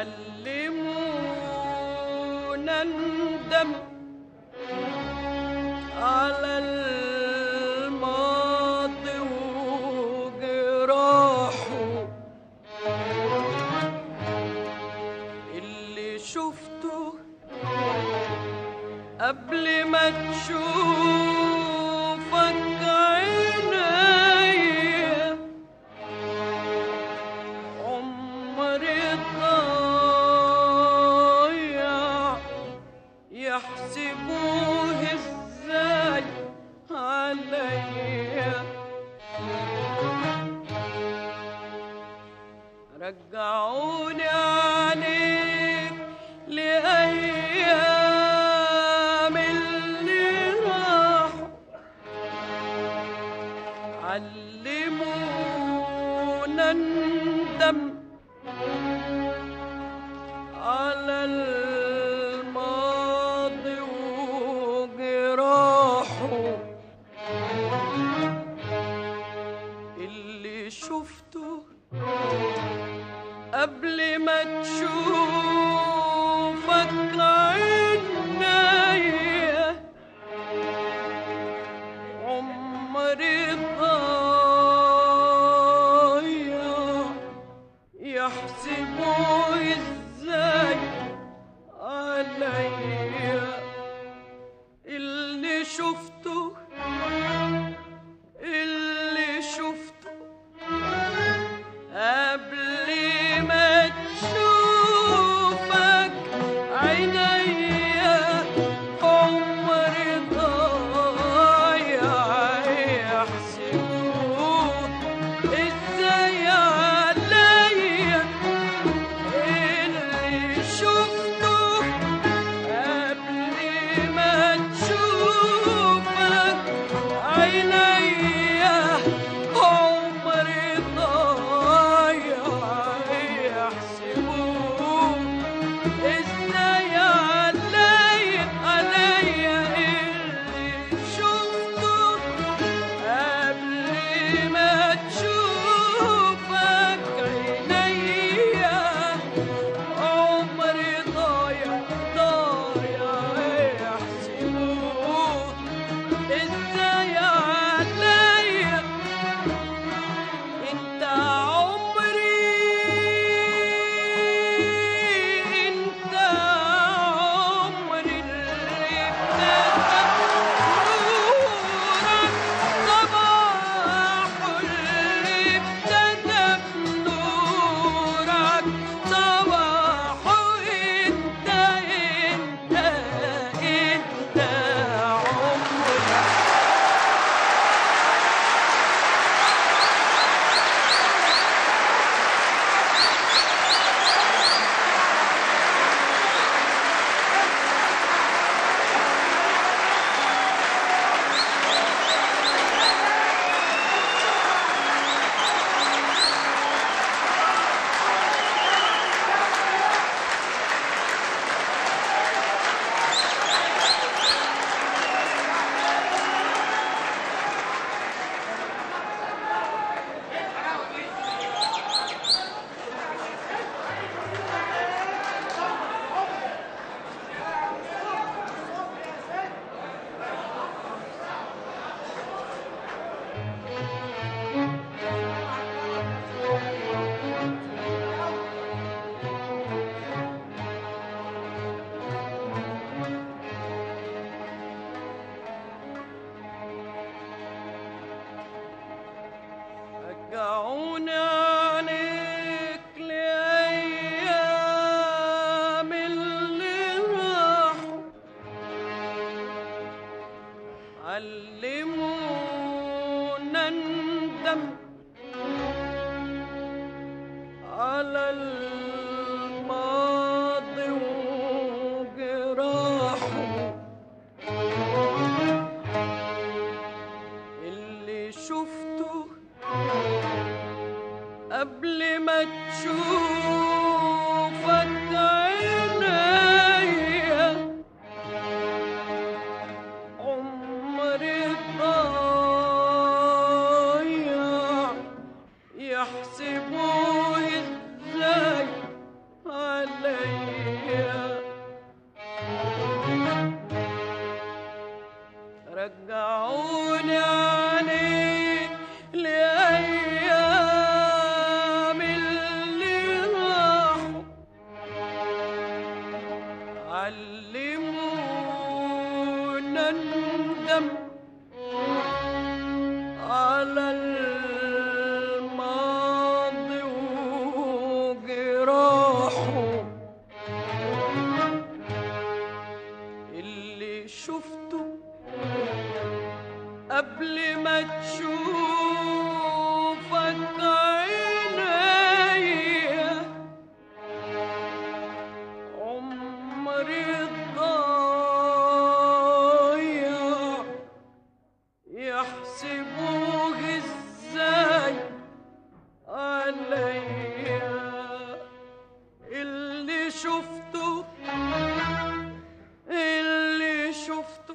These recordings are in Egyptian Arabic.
علمونا ندم على الماضي وجراحه اللي شفته قبل ما تشوفك عينيا عمري ضايع يحسبوه ازاي عليا رجعوني عليك لأيام اللي راحوا علمونا ندم على الماضي وجراحه اللي شفته قبل ما تشوفك عينيا عمري ضايع يحسبوا ازاي عليا اللي شفته اللي شفته قبل ما تشوفك عينيا عمري ضايع يحسبوه ازاي عليا اللي شفته قبل ما تشوفك عينيا عمري ضايع يحسبوه ازاي عليا عليا اللي شفته قبل ما تشوفك عينيا عمري ضايع ضايع يحسبوه ازاي عليا انت عمري انت عمري اللي ابتدى نورك صباح اللي ابتدى بنورك صباح انت انت انت عمري رجعوني عليك لأيام اللي راحوا علمونا ندم على الماضي وجراحه اللي شفته قبل ما تشوفك عينيا عمري ضايع يحسبوه ازاي عليا رجعوني عليك لأيام اللي راحوا علمونا ندم على الماضي وجراحه اللي شفته قبل ما تشوفك عينيا عمري ضايع يحسبوه ازاي عليا اللي شفته اللي شفته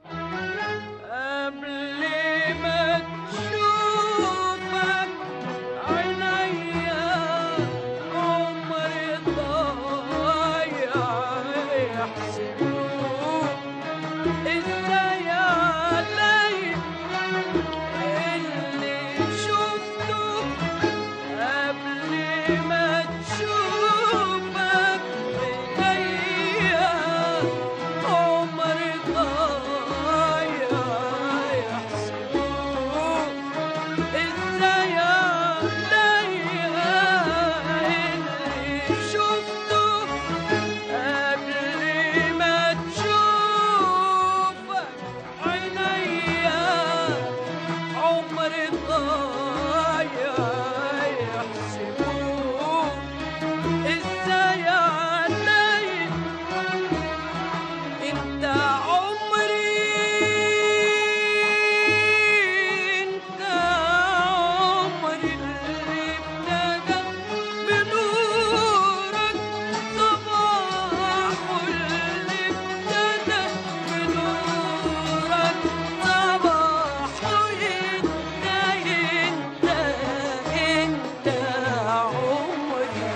قبل ما تشوفك عينيا عمري ضايع يحسبوه ازاي عليا اللي شفته قبل ما تشوفك بيديا عمري ضايع يحسبوه ازاي عليا اللي شفته قبل ما تشوفك عينيا عمري ضايع يحسبوه ازاي عليا انت عمري انت عمري اللي ابتدى بنورك صباحه اللي ابتدى بنورك صباحه انت انت انت عمري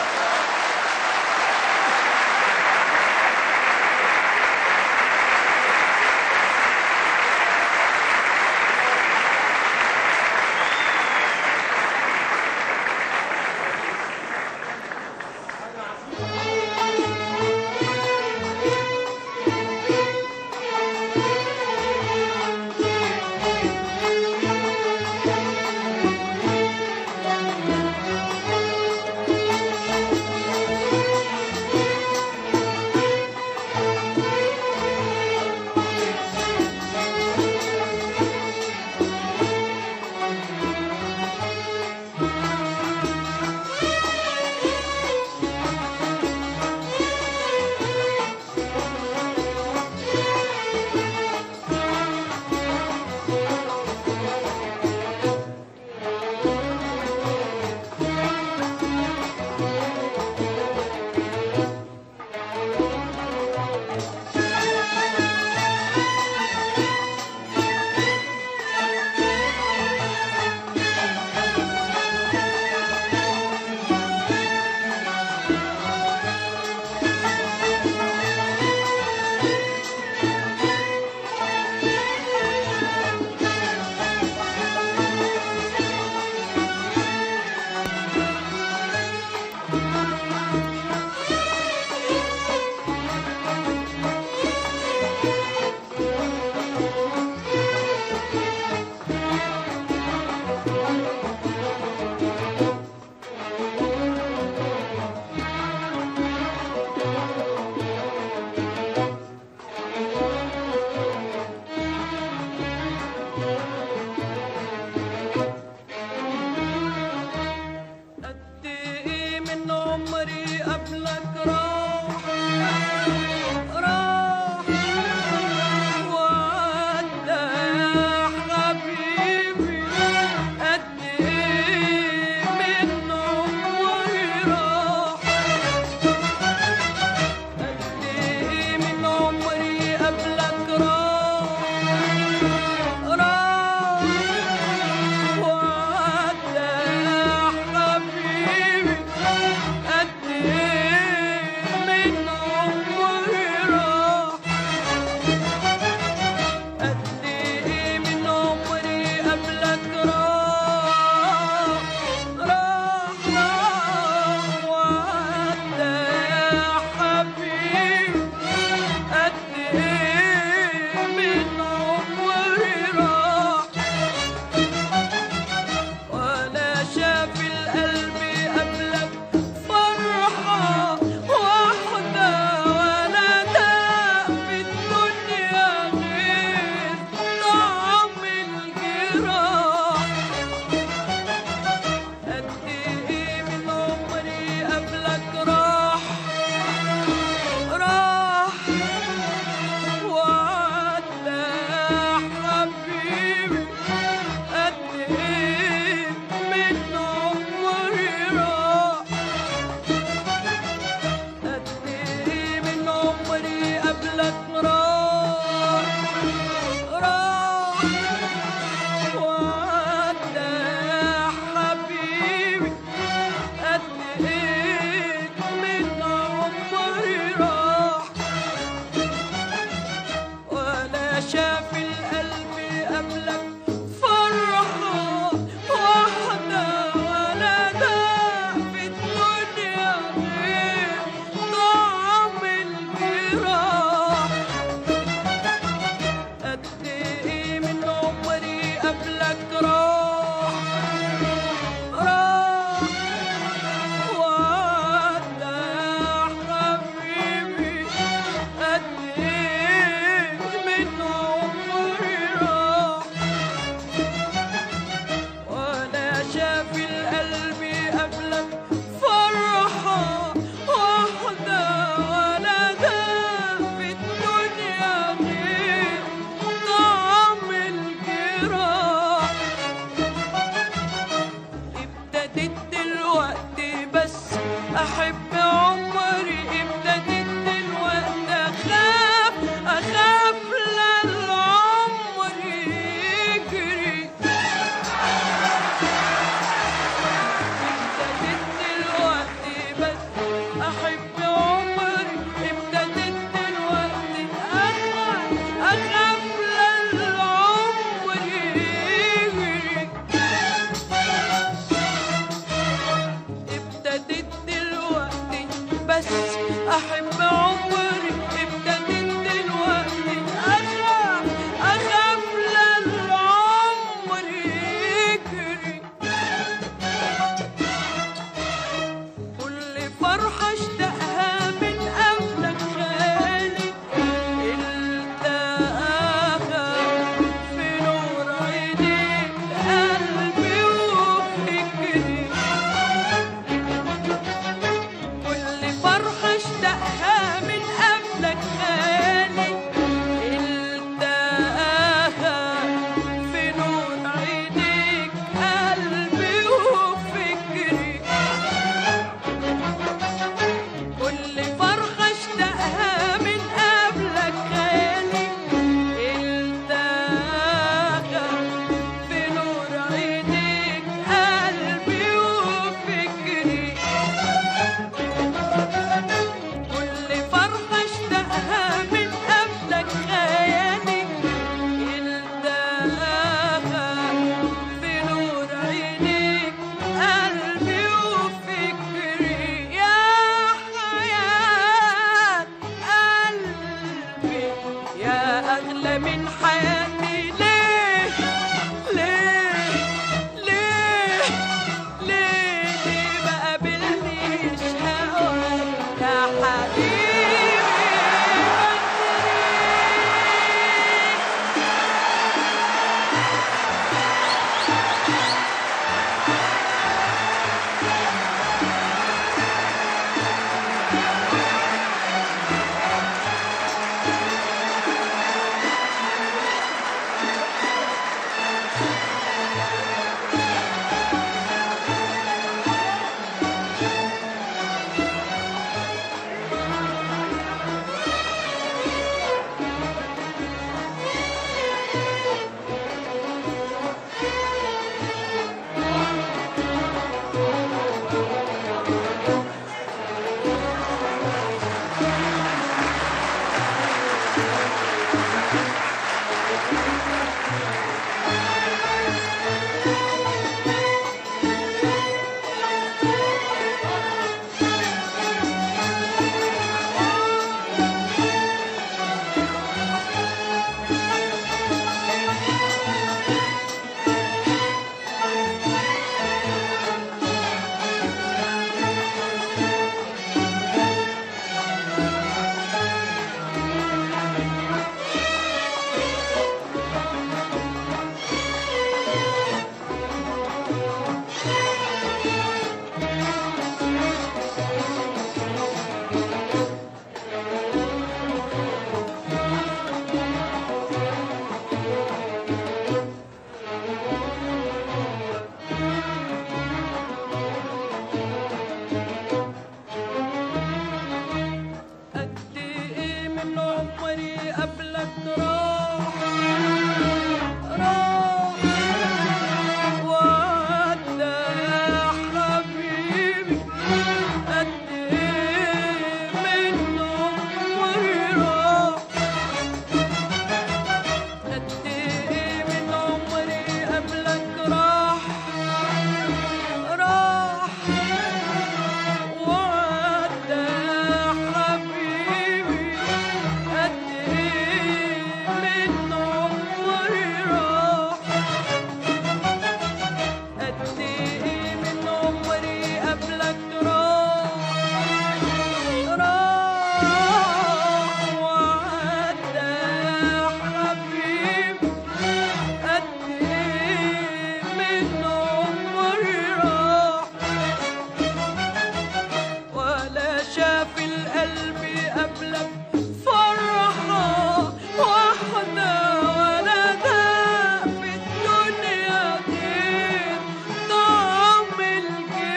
قد ايه من عمري قبلك راح راح وعدى يا حبيبي قد ايه من عمري راح قد ايه من عمري قبلك راح راح وعدى يا حبيبي قد ايه ابتديت دلوقتي بس احب عمري ابتديت دلوقتي اخاف اخاف لا العمر يجري ابتديت دلوقتي بس احب عمري ابتديت دلوقتي اخاف اخاف لا العمر يجري ابتديت دلوقتي بس احب عمري ابتديت دلوقتي اخاف اخاف لا العمر يجري كل فرحة اشتقها من قبلك خالي التقاها في نور عينيك قلبي وفكري كل فرحة اشتقها من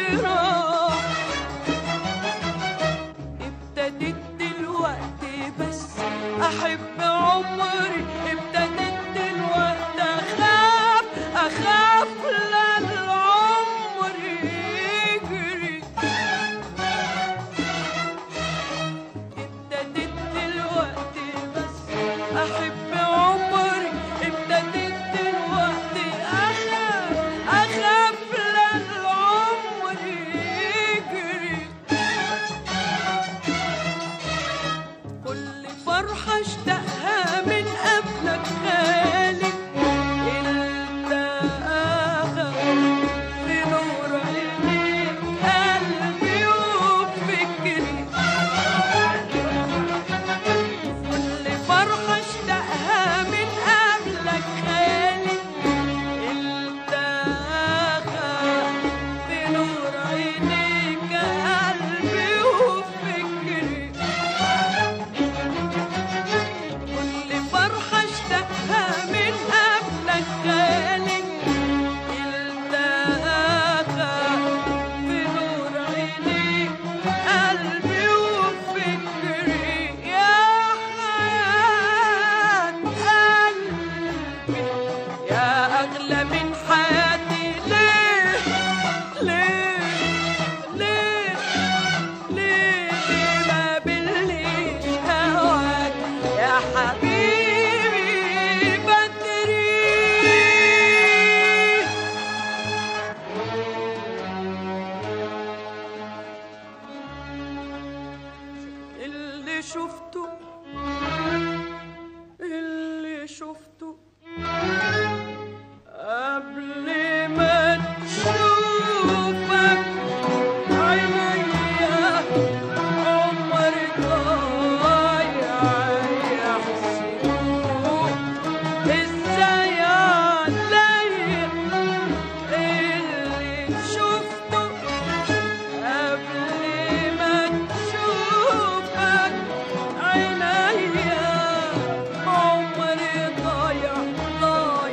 راح ابتديت دلوقتي بس احب عمري ابتديت دلوقتي اخاف اخاف لا العمر يجري ابتديت دلوقتي بس احب عمري ابتديت دلوقتي اخاف اخاف لا العمر يجري كل فرحة اشتقها من قبلك خالي انت اخر في نور عينيك قلبي وفكري كل فرحة اشتقها من قبلك خالي انت اخر في نور عينيك قلبي وفكري كل فرحة اشتقها من قبلك غالي التقى في نور عينيك قلبي وفكري يا حياة قلبي يا أغلى من حياتي ليه ليه ليه ليه ما بليش هواك يا حبيبي بدري اللي شفته اللي شفته قبل ما تشوفك عينيا عمري ضايع يحسبوه ازاي عليا اللي شفته قبل ما تشوفك عينيا عمري ضايع ضايع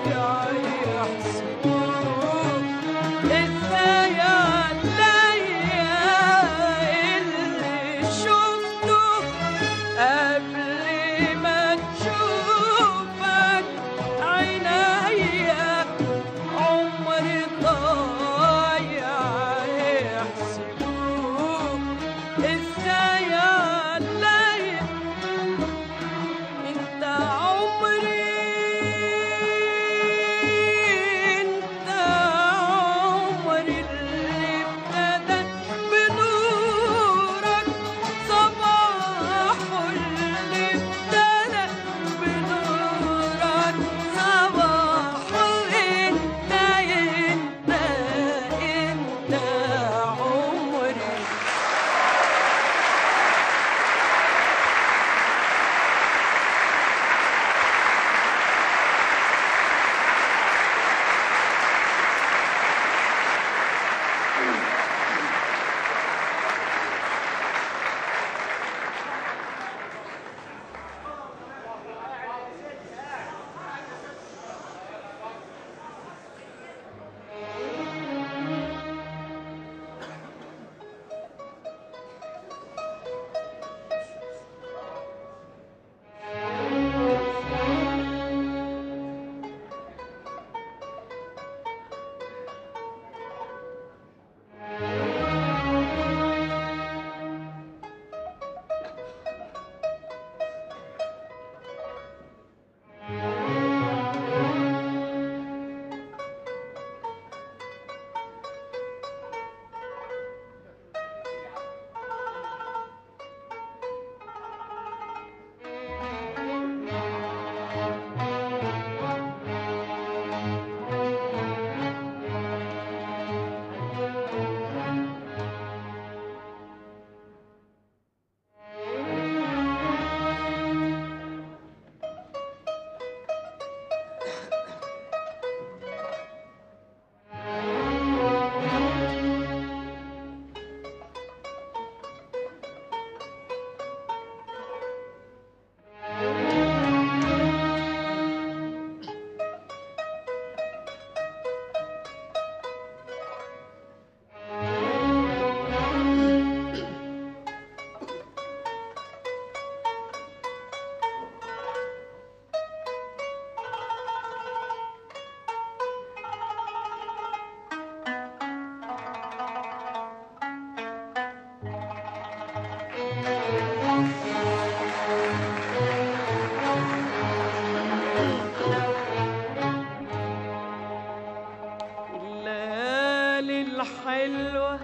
الليالي الحلوة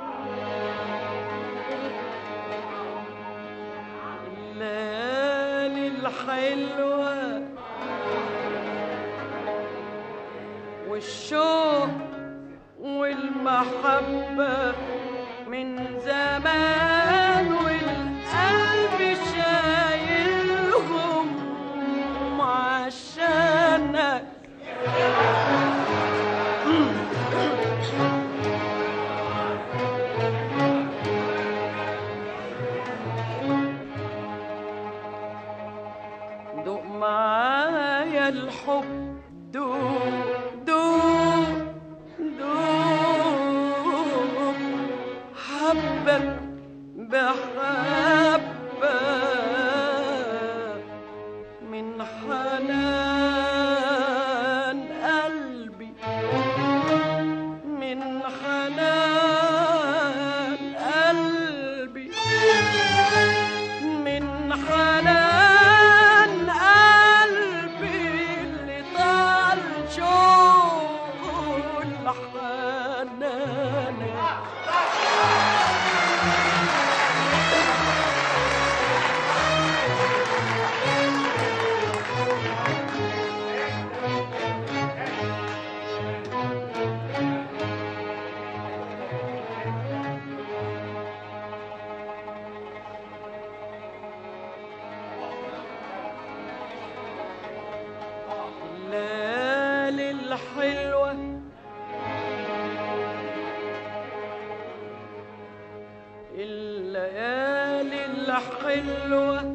الليالي الحلوة والشوق والمحبة من زمان والقلب شايلهم عشانك دوق معايا الحب دوق دوق دوق حبك بحبك من حنان قلبي من حنان قلبي من حنان قلبي اللي طال شوق الحنان الليالي الحلوة الليالي الحلوة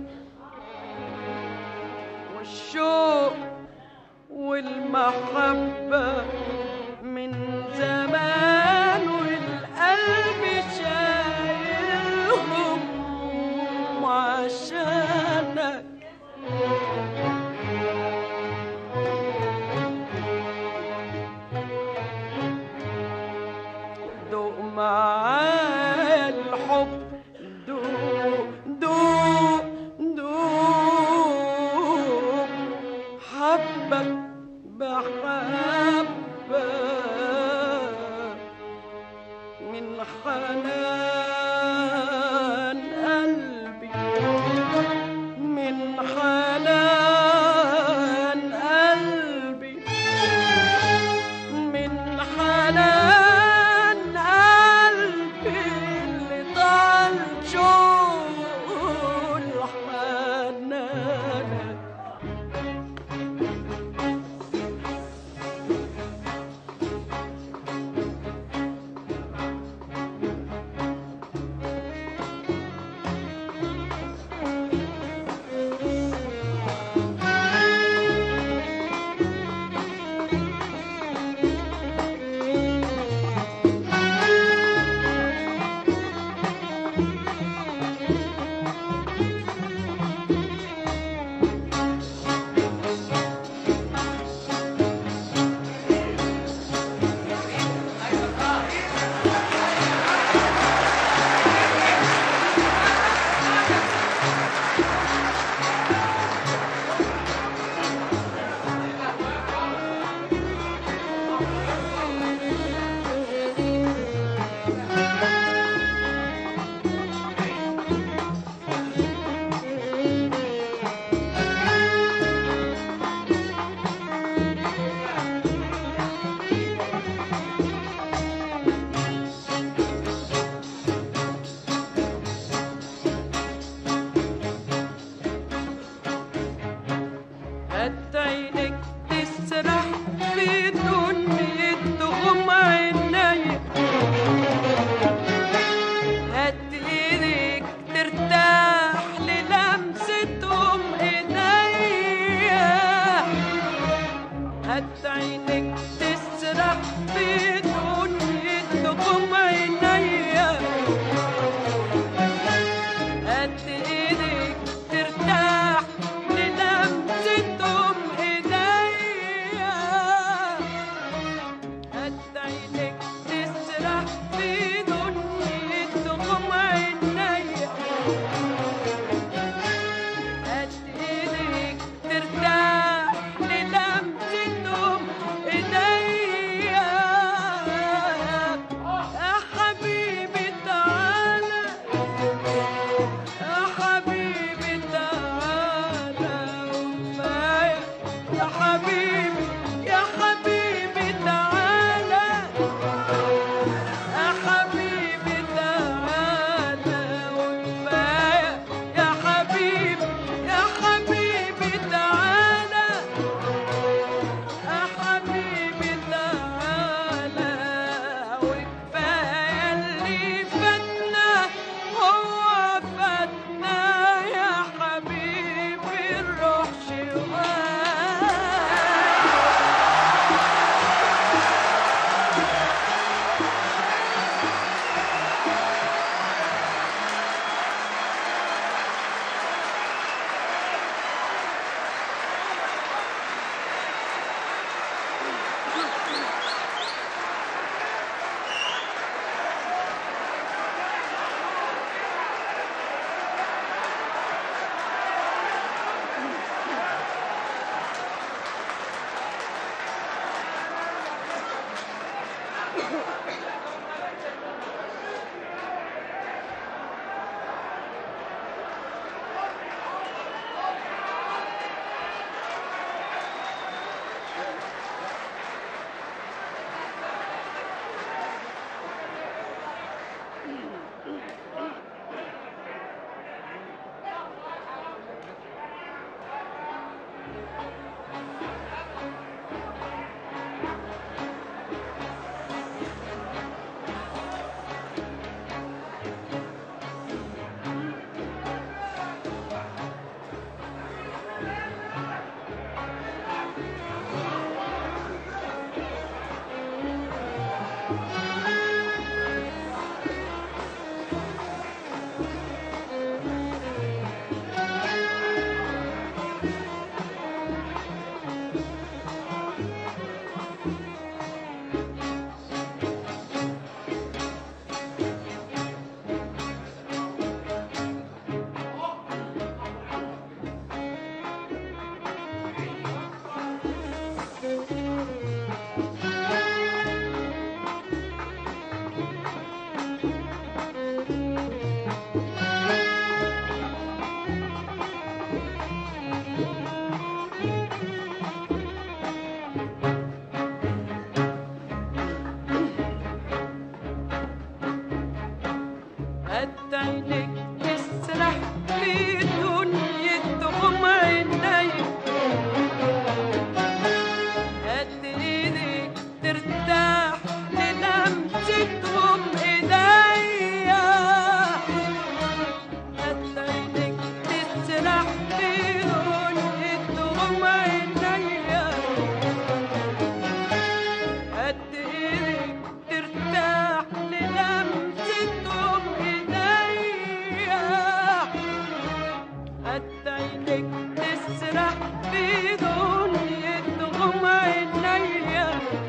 والشوق والمحبة من زمان والقلب شايلهم عشانك دوق معايا الحب دوق دوق دوق حبك بحبك من حنان قلبي من حنان قلبي من حنان قلبي اللي طال شوق الحنان قد عينك تسرح في دنيتهم عينيا قد ايدك ترتاح للمستهم ايديا قد عينك تسرح في دنيتهم عينيا قد ايدك ترتاح للمستهم ايديا قد عينك تسرح في دنيتهم عينيا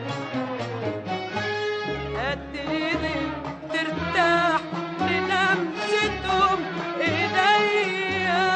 قد ايدك ترتاح للمستهم ايديا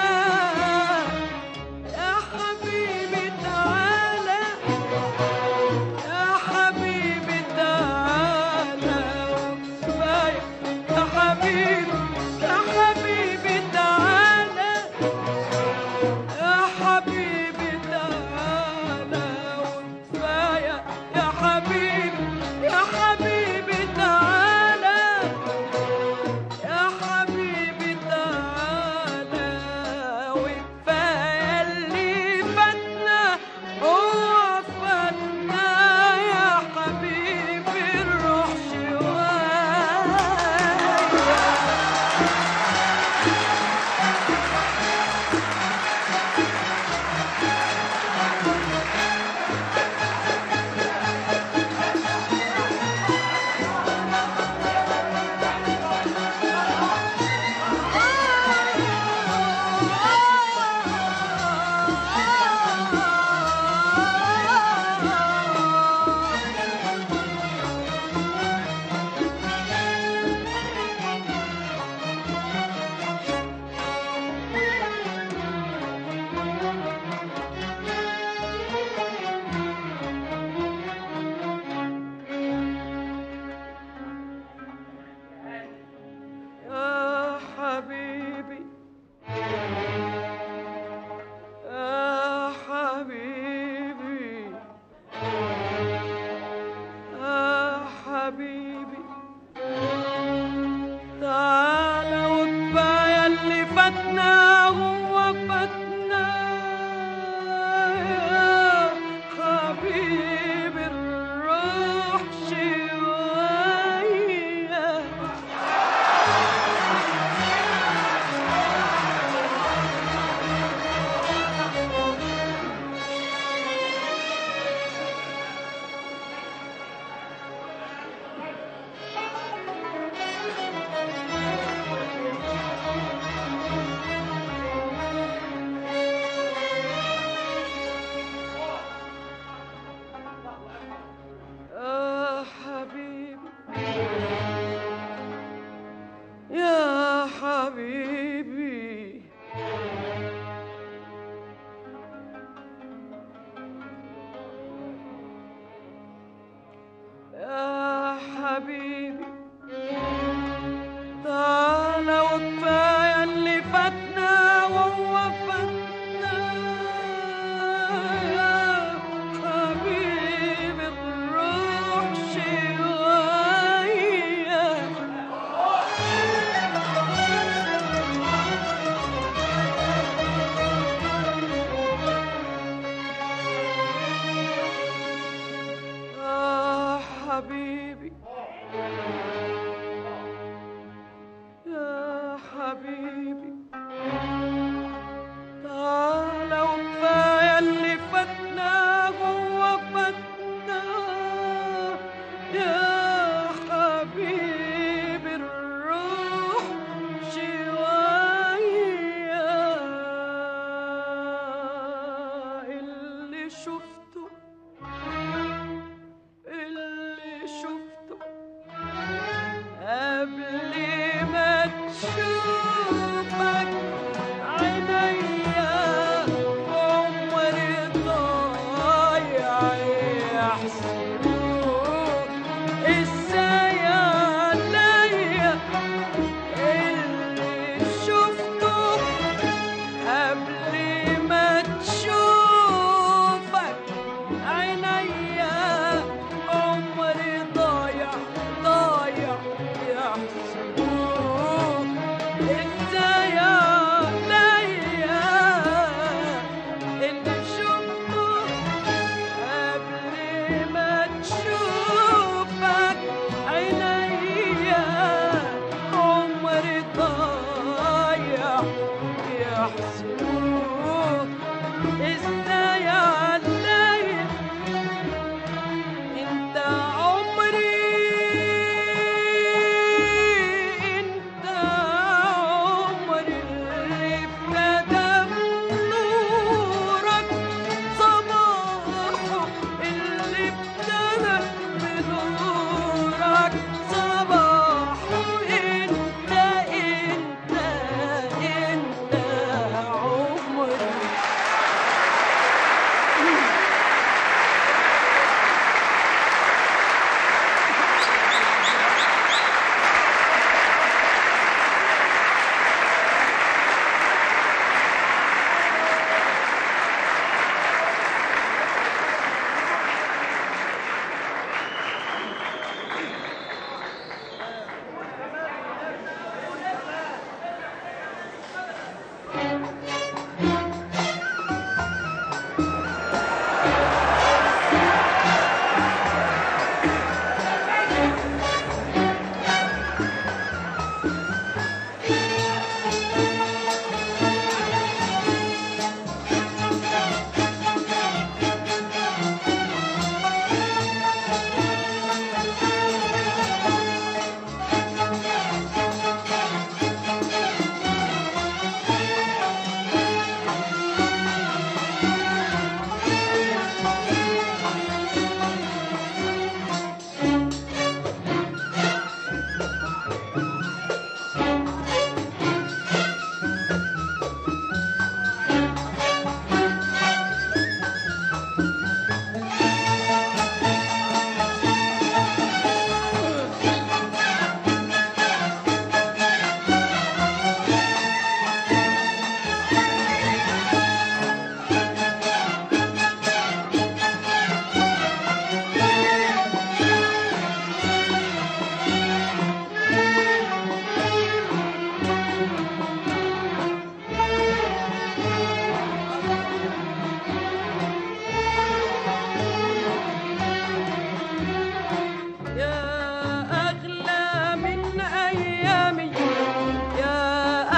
يا حبيبي تعالى يا حبيبي تعالى وكفاية يا حبيبي يا حبيبي تعالى يا حبيبي تعالى وكفاية يا حبيبي يا حبيبي تعالى يا حبيبي تعالى وكفاية اللي فاتنا هو فاتنا يا حبيبي الروح شوية يا حبيبي يا حبيبي يا حبيبي تعالى وكفاية اللي فاتنا هو فاتنا يا حبيبي الروح شوية يا حبيبي يا حبيبي يا حبيبي تعالى وكفاية اللي فاتنا وهو فاتنا يا حبيبي الروح شوية يا حبيبي يا حبيبي تعالى وكفاية اللي فاتنا هو فاتنا يا حبيبي الروح شوية اللي شفته اللي شفته قبل ما تشوفك عينيا عمري ضايع يحسبوك ازاي عليا اللي شفته قبل ما تشوفك عينيا عمري ضايع ضايع يحسبوك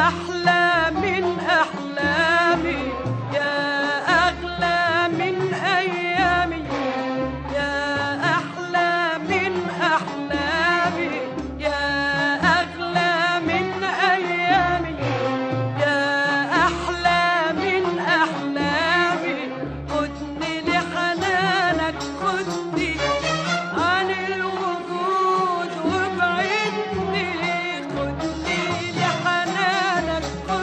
أحلى من أحلامي يا أغلى من أيامي يا أحلى من أحلامي يا أغلى من أيامي يا أحلى من أحلامي خدني لحنانك خدني عن الوجود وابعدني خدني لحنانك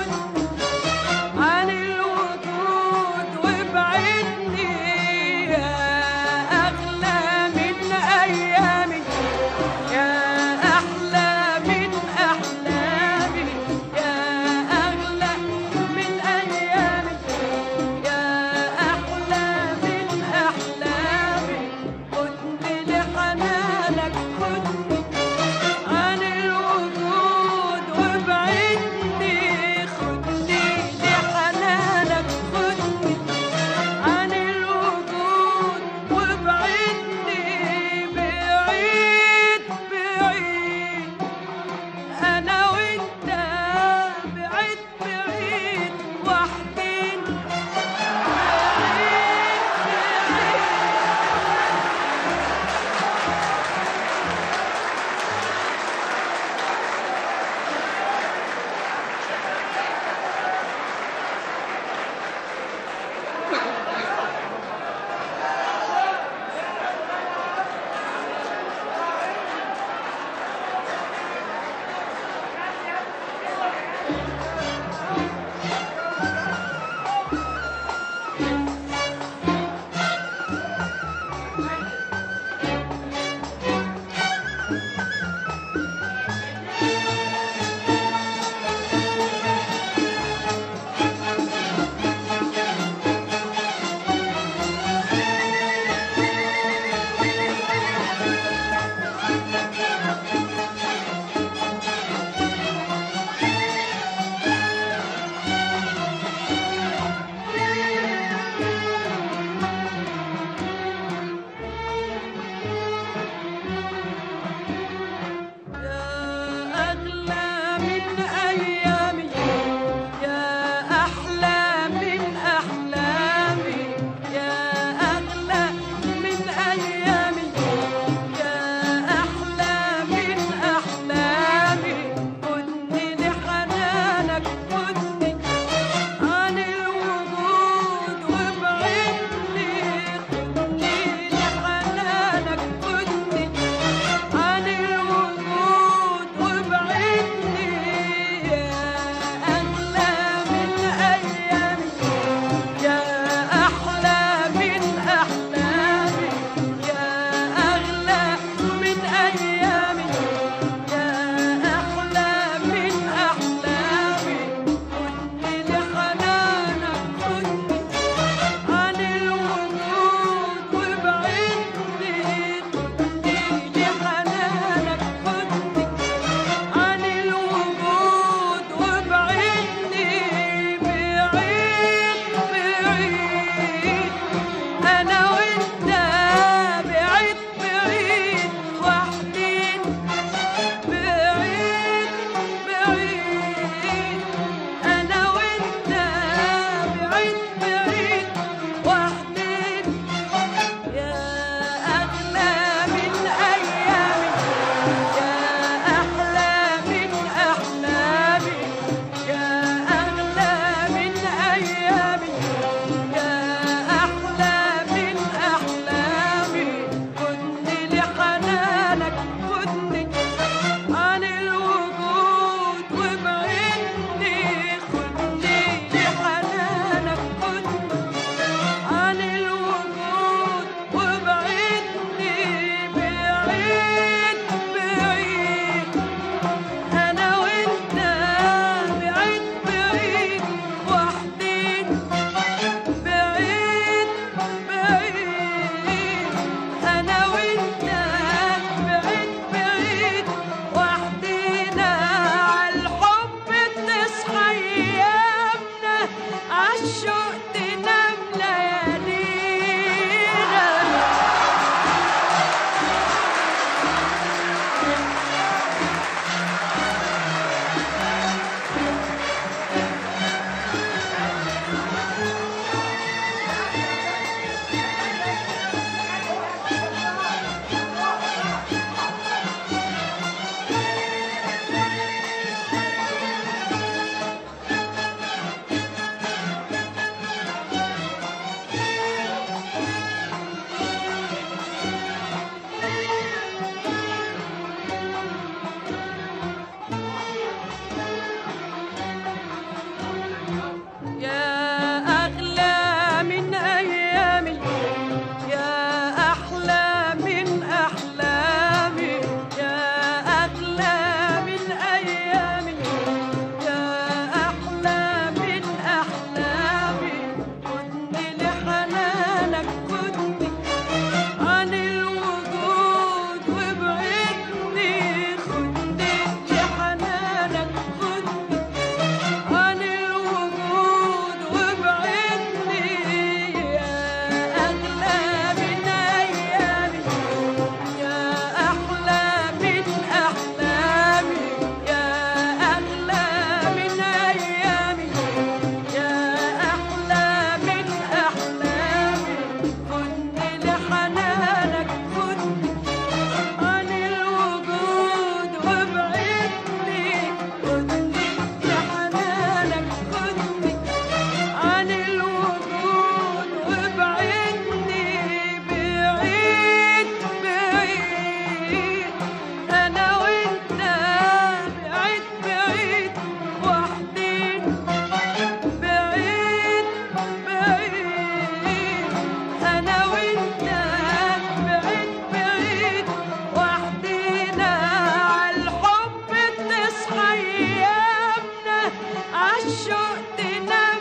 الشوق تنام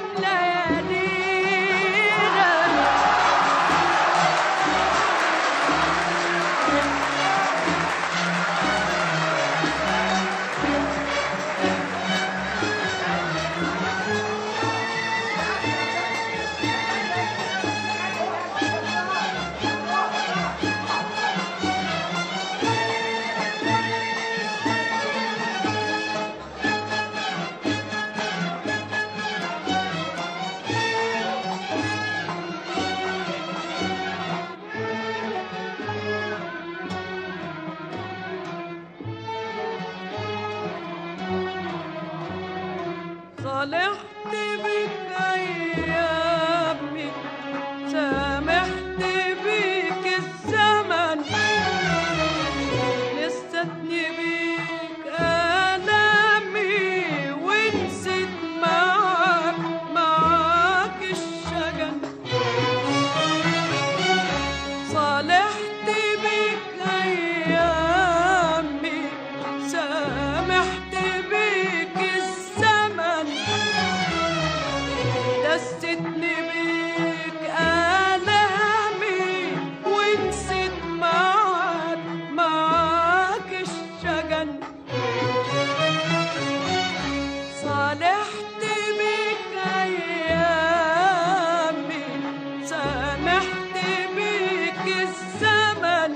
ليالينا صالحت بك أيامي سامحت بك الزمن نستثني بك آلامي ونسيت معاك معاك الشجن صالحت بك أيامي سامحت بك الزمن دستني بك آلامي ونسيت معاك معاك الشجن صالحت بك أيامي سامحت بك الزمن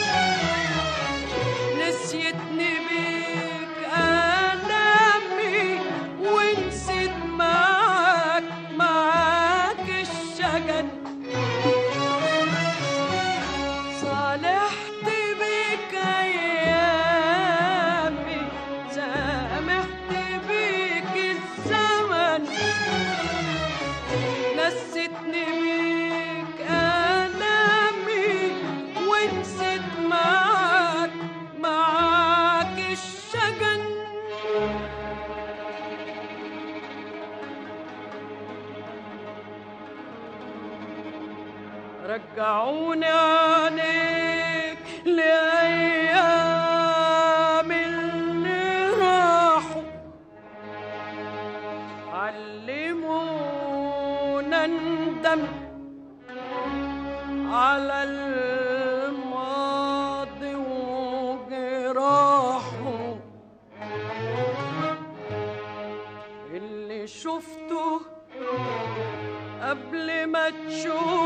نسيتني بك آلامي ونسيت معاك معاك الشجن صالحت بك أيامي سامحت بك الزمن نسيتني بك آلامي ونسيت معاك معاك الشجن رجعوني عليك لأيام اللي راحوا علمونا ندم على الماضي وجراحه اللي شفته قبل ما تشوف